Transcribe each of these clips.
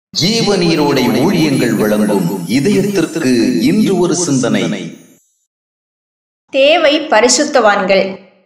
ஜீவநீரோடை ஊழியங்கள் வழங்கும் இதயத்திற்கு இன்று ஒரு சிந்தனை தேவை பரிசுத்தவான்கள்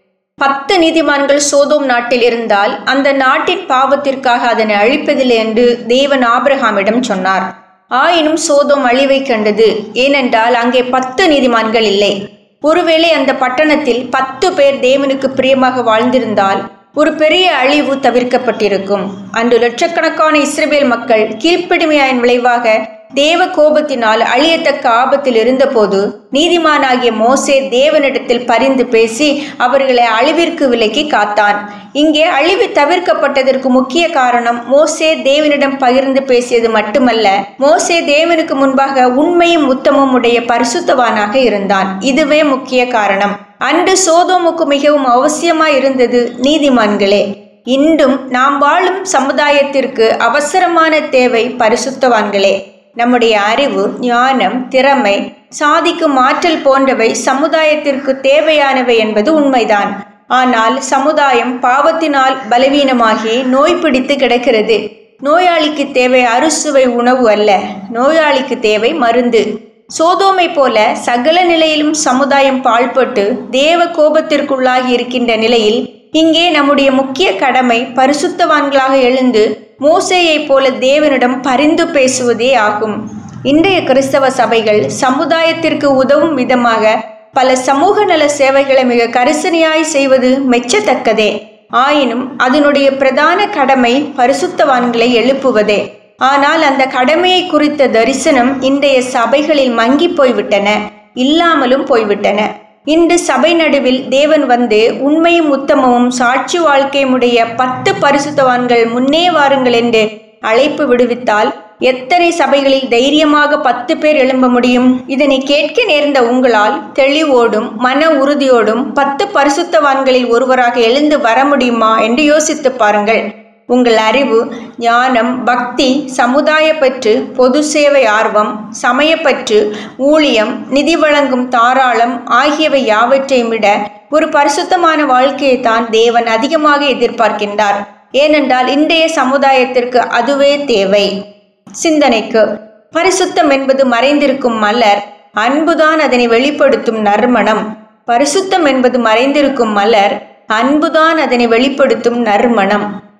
பத்து நீதிமான்கள் சோதோம் நாட்டில் இருந்தால் அந்த நாட்டின் பாவத்திற்காக அதனை அழிப்பதில்லை என்று தேவன் ஆபிரகாமிடம் சொன்னார் ஆயினும் சோதோம் அழிவை கண்டது ஏனென்றால் அங்கே பத்து நீதிமான்கள் இல்லை ஒருவேளை அந்த பட்டணத்தில் பத்து பேர் தேவனுக்கு பிரியமாக வாழ்ந்திருந்தால் ஒரு பெரிய அழிவு தவிர்க்கப்பட்டிருக்கும் அன்று லட்சக்கணக்கான இஸ்ரேல் மக்கள் கீழ்ப்படிமையாயின் விளைவாக தேவ கோபத்தினால் அழியத்தக்க ஆபத்தில் இருந்தபோது நீதிமானாகிய மோசே தேவனிடத்தில் பரிந்து பேசி அவர்களை அழிவிற்கு விலக்கி காத்தான் இங்கே அழிவு தவிர்க்கப்பட்டதற்கு முக்கிய காரணம் மோசே தேவனிடம் பகிர்ந்து பேசியது மட்டுமல்ல மோசே தேவனுக்கு முன்பாக உண்மையும் உத்தமும் உடைய பரிசுத்தவானாக இருந்தான் இதுவே முக்கிய காரணம் அன்று சோதோமுக்கு மிகவும் அவசியமாய் இருந்தது நீதிமான்களே இன்றும் நாம் வாழும் சமுதாயத்திற்கு அவசரமான தேவை பரிசுத்தவான்களே நம்முடைய அறிவு ஞானம் திறமை சாதிக்கும் ஆற்றல் போன்றவை சமுதாயத்திற்கு தேவையானவை என்பது உண்மைதான் ஆனால் சமுதாயம் பாவத்தினால் பலவீனமாகி நோய் பிடித்து கிடக்கிறது நோயாளிக்கு தேவை அறுசுவை உணவு அல்ல நோயாளிக்கு தேவை மருந்து சோதோமை போல சகல நிலையிலும் சமுதாயம் பாழ்பட்டு தேவ கோபத்திற்குள்ளாகி இருக்கின்ற நிலையில் இங்கே நம்முடைய முக்கிய கடமை பரிசுத்தவான்களாக எழுந்து மோசேயைப் போல தேவனிடம் பரிந்து பேசுவதே ஆகும் இன்றைய கிறிஸ்தவ சபைகள் சமுதாயத்திற்கு உதவும் விதமாக பல சமூக நல சேவைகளை மிக கரிசனையாய் செய்வது மெச்சத்தக்கதே ஆயினும் அதனுடைய பிரதான கடமை பரிசுத்தவான்களை எழுப்புவதே ஆனால் அந்த கடமையை குறித்த தரிசனம் இன்றைய சபைகளில் மங்கி போய்விட்டன இல்லாமலும் போய்விட்டன இன்று சபை நடுவில் தேவன் வந்து உண்மையும் உத்தமமும் சாட்சி வாழ்க்கையுடைய பத்து பரிசுத்தவான்கள் முன்னே வாருங்கள் என்று அழைப்பு விடுவித்தால் எத்தனை சபைகளில் தைரியமாக பத்து பேர் எழும்ப முடியும் இதனை கேட்க நேர்ந்த உங்களால் தெளிவோடும் மன உறுதியோடும் பத்து பரிசுத்தவான்களில் ஒருவராக எழுந்து வர முடியுமா என்று யோசித்து பாருங்கள் உங்கள் அறிவு ஞானம் பக்தி சமுதாய பற்று பொது சேவை ஆர்வம் சமயப்பற்று ஊழியம் நிதி வழங்கும் தாராளம் ஆகியவை யாவற்றையும் விட ஒரு பரிசுத்தமான வாழ்க்கையை தான் தேவன் அதிகமாக எதிர்பார்க்கின்றார் ஏனென்றால் இன்றைய சமுதாயத்திற்கு அதுவே தேவை சிந்தனைக்கு பரிசுத்தம் என்பது மறைந்திருக்கும் மலர் அன்புதான் அதனை வெளிப்படுத்தும் நறுமணம் பரிசுத்தம் என்பது மறைந்திருக்கும் மலர் அன்புதான் அதனை வெளிப்படுத்தும் நறுமணம்